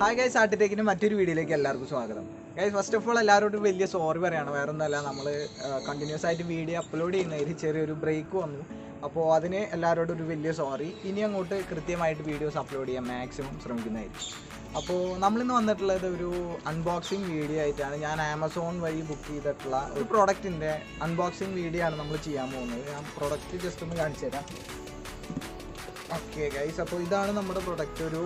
hi guys ആർട്ടിറ്റേക്കിൻ്റെ മറ്റൊരു വീഡിയോയിലേക്ക് എല്ലാവർക്കും സ്വാഗതം ഗൈസ് ഫസ്റ്റ് ഓഫ് ഓൾ എല്ലാവരോടും വലിയ സോറി പറയാണ് വേറെ ഒന്നല്ല നമ്മൾ കണ്ടിന്യൂസ് ആയിട്ട് വീഡിയോ അപ്ലോഡ് ചെയ്യുന്നതിൽ ചെറിയൊരു ബ്രേക്ക് വന്നു അപ്പോൾ അതിന് എല്ലാവരോടും ഒരു വലിയ സോറി ഇനി അങ്ങോട്ട് കൃത്യമായിട്ട് വീഡിയോസ് അപ്ലോഡ് ചെയ്യാൻ മാക്സിമം ശ്രമിക്കുന്നതായിരിക്കും അപ്പോൾ നമ്മളിന്ന് വന്നിട്ടുള്ളത് ഒരു അൺബോക്സിങ് വീഡിയോ ആയിട്ടാണ് ഞാൻ ആമസോൺ വഴി ബുക്ക് ചെയ്തിട്ടുള്ള ഒരു പ്രോഡക്റ്റിൻ്റെ അൺബോക്സിങ് വീഡിയോ ആണ് നമ്മൾ ചെയ്യാൻ പോകുന്നത് ഞാൻ പ്രോഡക്റ്റ് ജസ്റ്റ് ഒന്ന് കാണിച്ചു തരാം ഓക്കെ ഗൈസ് അപ്പോൾ ഇതാണ് നമ്മുടെ പ്രൊഡക്റ്റ് ഒരു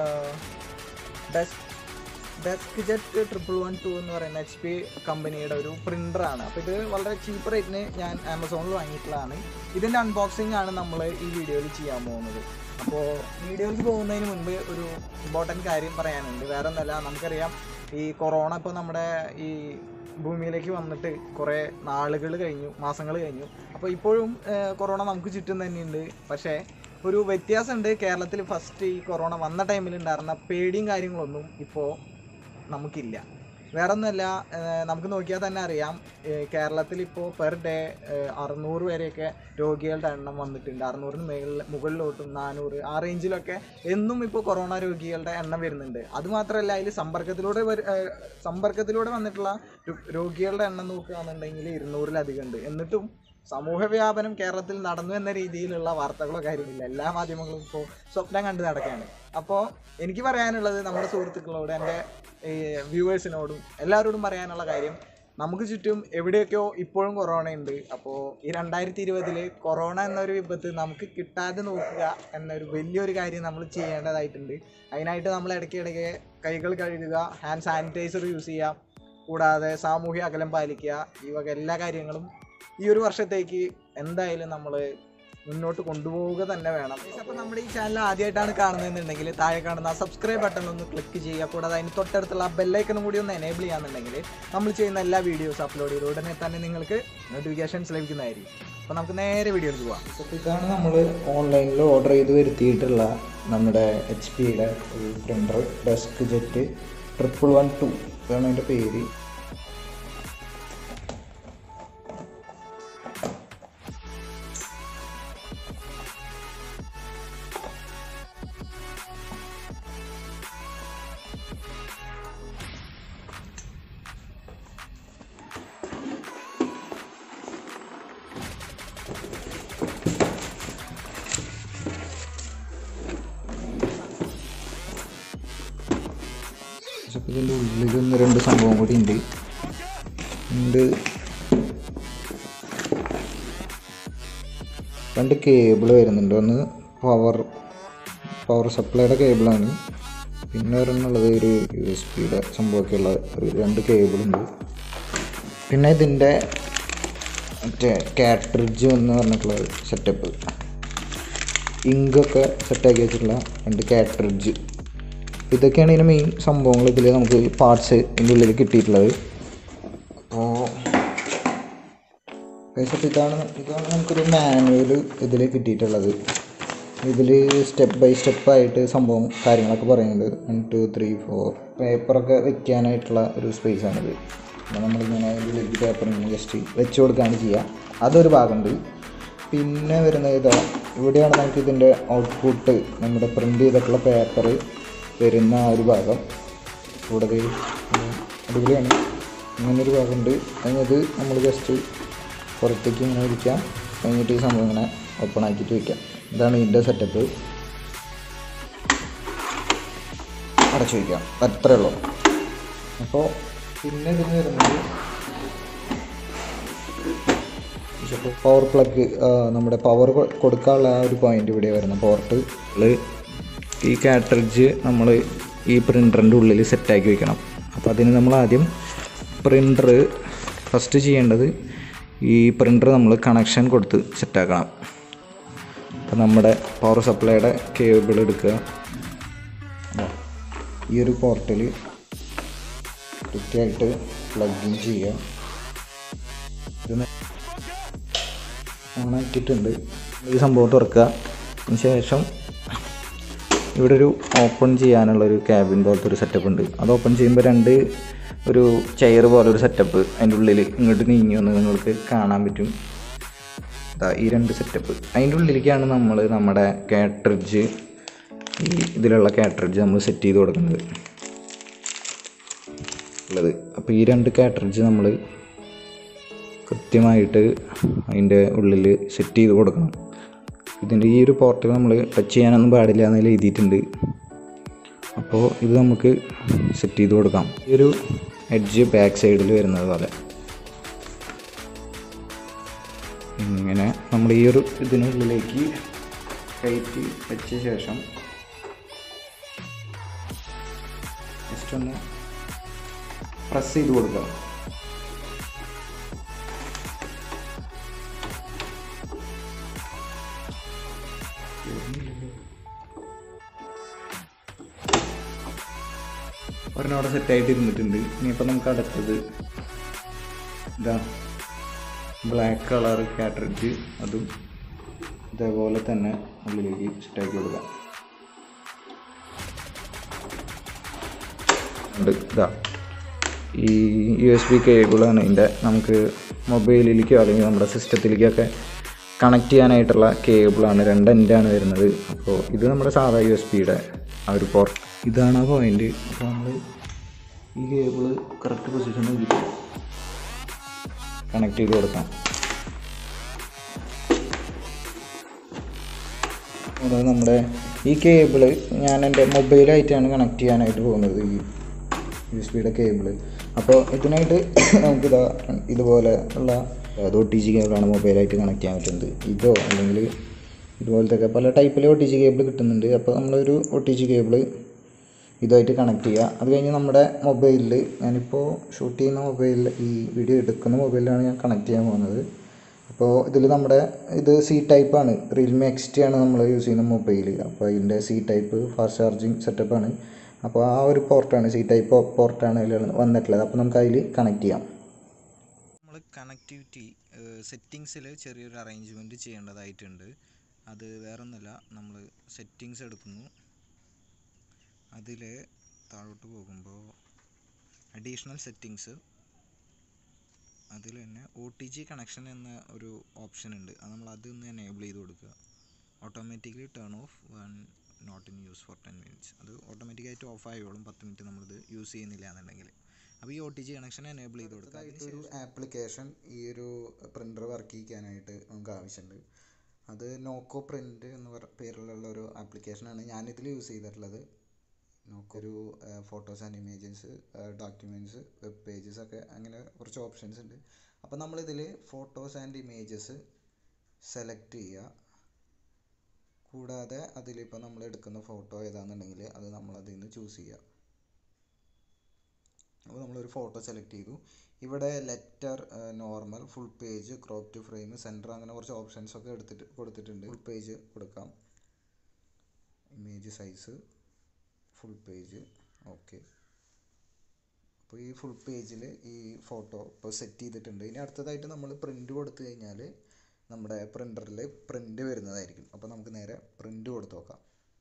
desk DeskJet triple one two എന്ന് പറയുന്ന എച്ച് പി കമ്പനിയുടെ ഒരു പ്രിൻ്ററാണ് അപ്പോൾ ഇത് വളരെ ചീപ്പ് റേറ്റിന് ഞാൻ ആമസോണിൽ വാങ്ങിയിട്ടുള്ളതാണ് ഇതിൻ്റെ അൺബോക്സിംഗ് ആണ് നമ്മൾ ഈ വീഡിയോയിൽ ചെയ്യാൻ പോകുന്നത് അപ്പോൾ വീഡിയോയിലേക്ക് പോകുന്നതിന് മുൻപ് ഒരു ഇമ്പോർട്ടൻറ്റ് കാര്യം പറയാനുണ്ട് വേറെ ഒന്നല്ല നമുക്കറിയാം ഈ കൊറോണ ഇപ്പോൾ നമ്മുടെ ഈ ഭൂമിയിലേക്ക് വന്നിട്ട് കുറേ നാളുകൾ കഴിഞ്ഞു മാസങ്ങൾ കഴിഞ്ഞു അപ്പോൾ ഇപ്പോഴും ഏഹ്, കൊറോണ നമുക്ക് ചുറ്റും തന്നെയുണ്ട് പക്ഷേ ഒരു വ്യത്യാസമുണ്ട് കേരളത്തിൽ ഫസ്റ്റ് ഈ കൊറോണ വന്ന ടൈമിൽ ഉണ്ടായിരുന്ന പേടിയും കാര്യങ്ങളൊന്നും ഇപ്പോൾ നമുക്കില്ല വേറെ ഒന്നുമല്ല ഏഹ് നമുക്ക് നോക്കിയാൽ തന്നെ അറിയാം ഏഹ് കേരളത്തിൽ ഇപ്പോൾ പെർ ഡേ അറുന്നൂറ് വരെയൊക്കെ രോഗികളുടെ എണ്ണം വന്നിട്ടുണ്ട് അറുന്നൂറിന് മേളിൽ മുകളിലോട്ടും നാനൂറ് ആ റേഞ്ചിലൊക്കെ എന്നും ഇപ്പോൾ കൊറോണ രോഗികളുടെ എണ്ണം വരുന്നുണ്ട് അതുമാത്രമല്ല അതിൽ സമ്പർക്കത്തിലൂടെ വര- ഏഹ് സമ്പർക്കത്തിലൂടെ വന്നിട്ടുള്ള രോ- രോഗികളുടെ എണ്ണം നോക്കുകയാണെന്നുണ്ടെങ്കിൽ ഇരുന്നൂറിലധികം ഉണ്ട് എന്നിട്ടും സമൂഹ വ്യാപനം കേരളത്തിൽ നടന്നു എന്ന രീതിയിലുള്ള വാർത്തകളോ കാര്യമില്ല എല്ലാ മാധ്യമങ്ങളും ഇപ്പോൾ സ്വപ്നം കണ്ട് നടക്കുകയാണ് അപ്പോൾ എനിക്ക് പറയാനുള്ളത് നമ്മുടെ സുഹൃത്തുക്കളോട് എൻ്റെ വ്യൂവേഴ്സിനോടും എല്ലാവരോടും പറയാനുള്ള കാര്യം നമുക്ക് ചുറ്റും എവിടെയൊക്കെയോ ഇപ്പോഴും കൊറോണ ഉണ്ട് അപ്പോൾ ഈ രണ്ടായിരത്തി ഇരുപതിൽ കൊറോണ എന്നൊരു വിപത്ത് നമുക്ക് കിട്ടാതെ നോക്കുക എന്നൊരു വലിയൊരു കാര്യം നമ്മൾ ചെയ്യേണ്ടതായിട്ടുണ്ട് അതിനായിട്ട് നമ്മൾ ഇടയ്ക്കിടയ്ക്ക് കൈകൾ കഴുകുക ഹാൻഡ് സാനിറ്റൈസർ യൂസ് ചെയ്യുക കൂടാതെ സാമൂഹ്യ അകലം പാലിക്കുക ഈ വക എല്ലാ കാര്യങ്ങളും ഈ ഒരു വർഷത്തേക്ക് എന്തായാലും നമ്മൾ മുന്നോട്ട് കൊണ്ടുപോവുക തന്നെ വേണം അപ്പോൾ നമ്മുടെ ഈ ചാനൽ ആദ്യമായിട്ടാണ് കാണുന്നതെന്നുണ്ടെങ്കിൽ താഴെ കാണുന്ന ആ സബ്സ്ക്രൈബ് ബട്ടൺ ഒന്ന് ക്ലിക്ക് ചെയ്യുക കൂടാതെ അതിന് തൊട്ടടുത്തുള്ള ആ ബെല്ലൈക്കനും കൂടി ഒന്ന് എനേബിൾ ചെയ്യാന്നുണ്ടെങ്കിൽ നമ്മൾ ചെയ്യുന്ന എല്ലാ വീഡിയോസ് അപ്ലോഡ് ചെയ്ത ഉടനെ തന്നെ നിങ്ങൾക്ക് നോട്ടിഫിക്കേഷൻസ് ലഭിക്കുന്നതായിരിക്കും അപ്പോൾ നമുക്ക് നേരെ വീഡിയോയിൽ പോവാം അപ്പോൾ ഇതാണ് നമ്മൾ ഓൺലൈനിൽ ഓർഡർ ചെയ്ത് വരുത്തിയിട്ടുള്ള നമ്മുടെ എച്ച് പിയുടെ ഒരു printer DeskJet triple one two ഇതാണ് അതിൻ്റെ പേര് പക്ഷേ ഇപ്പോൾ ഇതിൻ്റെ ഉള്ളിൽ ഒന്ന് രണ്ട് സംഭവം കൂടി ഉണ്ട് ഉണ്ട് രണ്ട് കേബിൾ വരുന്നുണ്ട് ഒന്ന് പവർ പവർ സപ്ലൈയുടെ കേബിളാണ് പിന്നെ ഒരെണ്ണുള്ളത് ഒരു യു എസ് പിയുടെ സംഭവമൊക്കെ ഉള്ള ഒരു രണ്ട് കേബിളുണ്ട് പിന്നെ ഇതിൻ്റെ മറ്റേ കാട്രിഡ്ജ് എന്ന് പറഞ്ഞിട്ടുള്ള സെറ്റപ്പ് ഇങ്കൊക്കെ സെറ്റാക്കി വെച്ചിട്ടുള്ള രണ്ട് കാട്രിഡ്ജ് ഇതൊക്കെയാണ് ഇതിൻ്റെ മെയിൻ സംഭവങ്ങൾ ഇതിൽ നമുക്ക് പാർട്സ് ഇതിൻ്റെ ഉള്ളിൽ കിട്ടിയിട്ടുള്ളത് അപ്പോൾ അപ്പോൾ ഇതാണ് ഇതാണ് നമുക്കൊരു മാനുവൽ ഇതിൽ കിട്ടിയിട്ടുള്ളത് ഇതിൽ സ്റ്റെപ്പ് ബൈ സ്റ്റെപ്പായിട്ട് സംഭവം കാര്യങ്ങളൊക്കെ പറയുന്നുണ്ട് വൺ ടു ത്രീ ഫോർ പേപ്പറൊക്കെ വെക്കാനായിട്ടുള്ള ഒരു സ്പേസാണിത് അപ്പോൾ നമ്മളിങ്ങനെ ഇതിലേക്ക് പേപ്പർ ഇങ്ങനെ ജസ്റ്റ് വെച്ച് കൊടുക്കുകയാണ് ചെയ്യുക അതൊരു ഭാഗമുണ്ട് പിന്നെ വരുന്നത് ഇതാ ഇവിടെയാണ് നമുക്ക് ഇതിൻ്റെ ഔട്ട്പുട്ട് നമ്മുടെ പ്രിൻ്റ് ചെയ്തിട്ടുള്ള പേപ്പർ വരുന്ന ആ ഒരു ഭാഗം കൂടെ ദേ ഉം അടിപൊളിയാണ് ഇങ്ങനൊരു ഭാഗമുണ്ട് കഴിഞ്ഞത് നമ്മൾ ജസ്റ്റ് പുറത്തേക്ക് ഇങ്ങനെ ഇരിക്കാം കഴിഞ്ഞിട്ട് ഈ സംഭവം ഇങ്ങനെ ഓപ്പൺ ആക്കിയിട്ട് വയ്ക്കാം ഇതാണ് ഇതിൻ്റെ സെറ്റപ്പ് അടച്ചു വയ്ക്കാം അത്രേ ഉള്ളൂ അപ്പോൾ പിന്നെ ഇതിന് വരുന്നത് പവർ പ്ലഗ് നമ്മുടെ പവർ കൊടുക്കാനുള്ള ആ ഒരു പോയിന്റ് ഇവിടെ വരുന്ന പോർട്ട് ഈ കാട്രിഡ്ജ് നമ്മൾ ഈ പ്രിൻ്ററിൻ്റെ ഉള്ളിൽ സെറ്റാക്കി വെക്കണം അപ്പോൾ അതിന് നമ്മൾ ആദ്യം പ്രിൻ്റർ ഫസ്റ്റ് ചെയ്യേണ്ടത് ഈ പ്രിൻ്റർ നമ്മൾ കണക്ഷൻ കൊടുത്ത് സെറ്റാക്കണം അപ്പോൾ നമ്മുടെ പവർ സപ്ലൈയുടെ കേബിൾ എടുക്കുക ദാ, ഈ ഒരു പോർട്ടിൽ കൃത്യമായിട്ട് പ്ലഗ് ഇൻ ചെയ്യുക ഇത് ഓണാക്കിയിട്ടുണ്ട് ഈ സംഭവം തുറക്കുക അതിന് ശേഷം ഇവിടെ ഒരു ഓപ്പൺ ചെയ്യാനുള്ള ഒരു ക്യാബിൻ പോലത്തെ ഒരു സെറ്റപ്പ് ഉണ്ട് അത് ഓപ്പൺ ചെയ്യുമ്പോൾ രണ്ട് ഒരു ചെയർ പോലെ ഒരു സെറ്റപ്പ് അതിൻ്റെ ഉള്ളിൽ ഇങ്ങോട്ട് നീങ്ങി വന്ന് നിങ്ങൾക്ക് കാണാൻ പറ്റും ദാ ഈ രണ്ട് സെറ്റപ്പ് അതിൻ്റെ ഉള്ളിലേക്കാണ് നമ്മൾ നമ്മുടെ കാട്രിഡ്ജ് ഈ ഇതിലുള്ള കാട്രിഡ്ജ് നമ്മൾ സെറ്റ് ചെയ്ത് കൊടുക്കുന്നത് ഉള്ളത് അപ്പോൾ ഈ രണ്ട് കാറ്ററിഡ്ജ് നമ്മൾ കൃത്യമായിട്ട് അതിൻ്റെ ഉള്ളിൽ സെറ്റ് ചെയ്ത് കൊടുക്കണം ഇതിൻ്റെ ഈ ഒരു പോർട്ടിൽ നമ്മൾ ടച്ച് ചെയ്യാനൊന്നും പാടില്ല എന്നതിൽ എഴുതിയിട്ടുണ്ട് അപ്പോൾ ഇത് നമുക്ക് സെറ്റ് ചെയ്ത് കൊടുക്കാം ഈ ഒരു എഡ്ജ് ബാക്ക് സൈഡിൽ വരുന്നത് പോലെ ഇങ്ങനെ നമ്മൾ ഈ ഒരു ഇതിനുള്ളിലേക്ക് കയറ്റി വെച്ച ശേഷം ജസ്റ്റ് ഒന്ന് പ്രസ് ചെയ്ത് കൊടുക്കുക ഒരെണ്ണം അവിടെ സെറ്റായിട്ട് ഇരുന്നിട്ടുണ്ട് ഇനിയിപ്പോൾ നമുക്ക് അടുത്തത് ഇതാ ബ്ലാക്ക് കളർ കാറ്ററിഡ്ജ് അതും ഇതേപോലെ തന്നെ ഉള്ളിലേക്ക് സെറ്റാക്കി കൊടുക്കാം ഉണ്ട് ഇതാ ഈ യു എസ് ബി കേബിളാണ് ഇതിൻ്റെ നമുക്ക് മൊബൈലിലേക്കോ അല്ലെങ്കിൽ നമ്മുടെ സിസ്റ്റത്തിലേക്കൊക്കെ കണക്ട് ചെയ്യാനായിട്ടുള്ള കേബിളാണ് രണ്ട് എൻഡാണ് വരുന്നത് അപ്പോൾ ഇത് നമ്മുടെ സാധാ യു എസ് ബിയുടെ ആ ഒരു പോർട്ട് ഇതാണ് ആ പോയിന്റ് അപ്പോൾ നമ്മൾ ഈ കേബിള് കറക്റ്റ് പൊസിഷനിൽ കണക്ട് ചെയ്ത് കൊടുക്കാം അതായത് നമ്മുടെ ഈ കേബിള് ഞാൻ എൻ്റെ മൊബൈലായിട്ടാണ് കണക്ട് ചെയ്യാനായിട്ട് പോകുന്നത് ഈ യു എസ് ബിയുടെ കേബിള് അപ്പോൾ ഇതിനായിട്ട് നമുക്കിതാ ഇതുപോലെ ഉള്ള അത് ഒ ടി ജി കേബിളാണ് മൊബൈലായിട്ട് കണക്ട് ചെയ്യാൻ പറ്റുന്നത് ഇതോ അല്ലെങ്കിൽ ഇതുപോലത്തെ ഒക്കെ പല ടൈപ്പിലെ ഒ ടി ജി കേബിൾ കിട്ടുന്നുണ്ട് അപ്പോൾ നമ്മളൊരു ഒ ടി ജി കേബിള് ഇതായിട്ട് കണക്ട് ചെയ്യുക അത് കഴിഞ്ഞ് നമ്മുടെ മൊബൈലിൽ ഞാനിപ്പോൾ ഷൂട്ട് ചെയ്യുന്ന മൊബൈലിൽ ഈ വീഡിയോ എടുക്കുന്ന മൊബൈലിലാണ് ഞാൻ കണക്ട് ചെയ്യാൻ പോകുന്നത് അപ്പോൾ ഇതിൽ നമ്മുടെ ഇത് സി ടൈപ്പാണ് റിയൽമി എക്സ് ടി ആണ് നമ്മൾ യൂസ് ചെയ്യുന്ന മൊബൈൽ അപ്പോൾ അതിൻ്റെ സി ടൈപ്പ് ഫാസ്റ്റ് ചാർജിങ് സെറ്റപ്പാണ് അപ്പോൾ ആ ഒരു പോർട്ടാണ് സി ടൈപ്പ് പോർട്ടാണ് അതിൽ വന്നിട്ടുള്ളത് അപ്പോൾ നമുക്ക് അതിൽ കണക്ട് ചെയ്യാം നമ്മൾ കണക്ടിവിറ്റി സെറ്റിങ്സിൽ ചെറിയൊരു അറേഞ്ച്മെൻറ്റ് ചെയ്യേണ്ടതായിട്ടുണ്ട് അത് വേറൊന്നുമല്ല നമ്മൾ സെറ്റിങ്സ് എടുക്കുന്നു അതിൽ താഴോട്ട് പോകുമ്പോൾ അഡീഷണൽ സെറ്റിങ്സ് അതിൽ തന്നെ ഒ ടി ജി കണക്ഷൻ എന്ന ഒരു ഓപ്ഷൻ ഉണ്ട് അത് നമ്മൾ അതൊന്ന് എനേബിൾ ചെയ്ത് കൊടുക്കുക automatically turn off when not in use for ten minutes അത് ഓട്ടോമാറ്റിക്കായിട്ട് ഓഫ് ആയോളും പത്ത് മിനിറ്റ് നമ്മളിത് യൂസ് ചെയ്യുന്നില്ല എന്നുണ്ടെങ്കിൽ അപ്പോൾ ഈ O T G connection enable ചെയ്ത് കൊടുക്കുക ഒരു ആപ്ലിക്കേഷൻ ഈ ഒരു പ്രിൻ്റർ വർക്ക് ചെയ്യിക്കാനായിട്ട് നമുക്ക് ആവശ്യമുണ്ട് അത് നോക്കോ പ്രിൻ്റ് എന്ന് പറ പേരിലുള്ള ഒരു ആപ്ലിക്കേഷനാണ് ഞാനിതിൽ യൂസ് ചെയ്തിട്ടുള്ളത് നോക്കോ ഒരു photos and images documents web pages ഒക്കെ അങ്ങനെ കുറച്ച് ഓപ്ഷൻസ് ഉണ്ട് അപ്പോൾ നമ്മളിതിൽ ഫോട്ടോസ് ആൻഡ് ഇമേജസ് സെലക്ട് ചെയ്യുക കൂടാതെ അതിലിപ്പോൾ നമ്മൾ എടുക്കുന്ന ഫോട്ടോ ഏതാണെന്നുണ്ടെങ്കിൽ അത് നമ്മൾ അതിൽ നിന്ന് ചൂസ് ചെയ്യുക അപ്പോൾ നമ്മളൊരു ഫോട്ടോ സെലക്ട് ചെയ്തു ഇവിടെ letter normal full page crop to frame centre അങ്ങനെ കുറച്ച് ഓപ്ഷൻസ് ഒക്കെ എടുത്തിട്ട് കൊടുത്തിട്ടുണ്ട് ഫുൾ പേജ് കൊടുക്കാം image size full page okay അപ്പോൾ ഈ ഫുൾ പേജിൽ ഈ ഫോട്ടോ ഇപ്പോൾ സെറ്റ് ചെയ്തിട്ടുണ്ട് ഇനി അടുത്തതായിട്ട് നമ്മൾ പ്രിൻ്റ് കൊടുത്തു കഴിഞ്ഞാൽ നമ്മുടെ പ്രിൻ്ററിൽ പ്രിൻ്റ് വരുന്നതായിരിക്കും അപ്പോൾ നമുക്ക് നേരെ പ്രിൻ്റ് കൊടുത്ത് നോക്കാം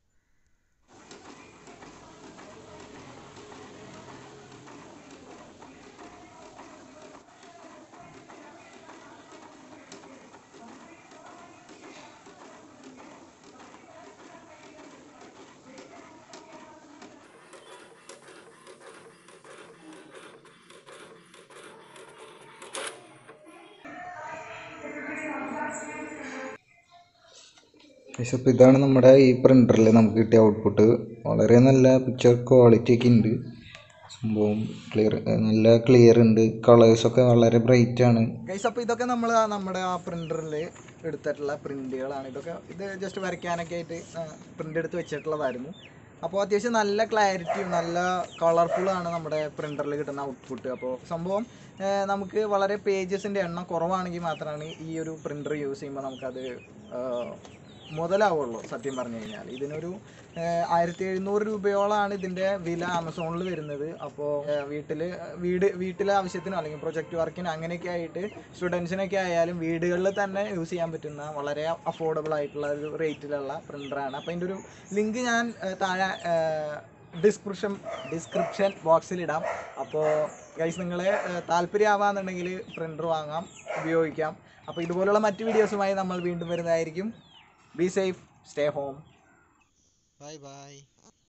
പക്ഷേ ഇപ്പോൾ ഇതാണ് നമ്മുടെ ഈ പ്രിൻ്ററിൽ നമുക്ക് കിട്ടിയ ഔട്ട്പുട്ട് വളരെ നല്ല പിക്ചർ ക്വാളിറ്റി ഒക്കെ ഉണ്ട് സംഭവം ക്ലിയർ നല്ല ക്ലിയർ ഉണ്ട് കളേഴ്സൊക്കെ വളരെ ബ്രൈറ്റ് ആണ് ഗൈസ് അപ്പോൾ ഇതൊക്കെ നമ്മൾ നമ്മുടെ ആ പ്രിൻ്ററിൽ എടുത്തിട്ടുള്ള പ്രിൻ്റുകളാണ് ഇതൊക്കെ ഇത് ജസ്റ്റ് വരയ്ക്കാനൊക്കെ ആയിട്ട് പ്രിൻ്റ് എടുത്ത് വെച്ചിട്ടുള്ളതായിരുന്നു അപ്പോൾ അത്യാവശ്യം നല്ല ക്ലാരിറ്റിയും നല്ല കളർഫുള്ളാണ് നമ്മുടെ പ്രിൻ്ററിൽ കിട്ടുന്ന ഔട്ട്പുട്ട് അപ്പോൾ സംഭവം ആ, നമുക്ക് വളരെ പേജസിൻ്റെ എണ്ണം കുറവാണെങ്കിൽ മാത്രമാണ് ഈ ഒരു പ്രിൻ്റർ യൂസ് ചെയ്യുമ്പോൾ നമുക്കത് ആ, മുതലാവുള്ളൂ സത്യം പറഞ്ഞു കഴിഞ്ഞാൽ ഇതിനൊരു ആയിരത്തി എഴുന്നൂറ് രൂപയോളമാണ് ഇതിൻ്റെ വില ആമസോണിൽ വരുന്നത് അപ്പോൾ വീട്ടിൽ വീട് വീട്ടിലെ ആവശ്യത്തിനോ അല്ലെങ്കിൽ പ്രൊജക്റ്റ് വർക്കിന് അങ്ങനെയൊക്കെ ആയിട്ട് സ്റ്റുഡൻസിനൊക്കെ ആയാലും വീടുകളിൽ തന്നെ യൂസ് ചെയ്യാൻ പറ്റുന്ന വളരെ അഫോർഡബിൾ ആയിട്ടുള്ള ഒരു റേറ്റിലുള്ള പ്രിൻ്ററാണ് അപ്പോൾ അതിൻ്റെ ഒരു ലിങ്ക് ഞാൻ ഏഹ്, താഴെ ഡിസ്ക്രിപ്ഷൻ ഡിസ്ക്രിപ്ഷൻ ബോക്സിൽ ഇടാം അപ്പോൾ ഗൈസ് നിങ്ങളെ താല്പര്യമാവാന്നുണ്ടെങ്കിൽ പ്രിൻ്റർ വാങ്ങാം ഉപയോഗിക്കാം അപ്പോൾ ഇതുപോലുള്ള മറ്റ് വീഡിയോസുമായി നമ്മൾ വീണ്ടും വരുന്നതായിരിക്കും be safe stay home bye by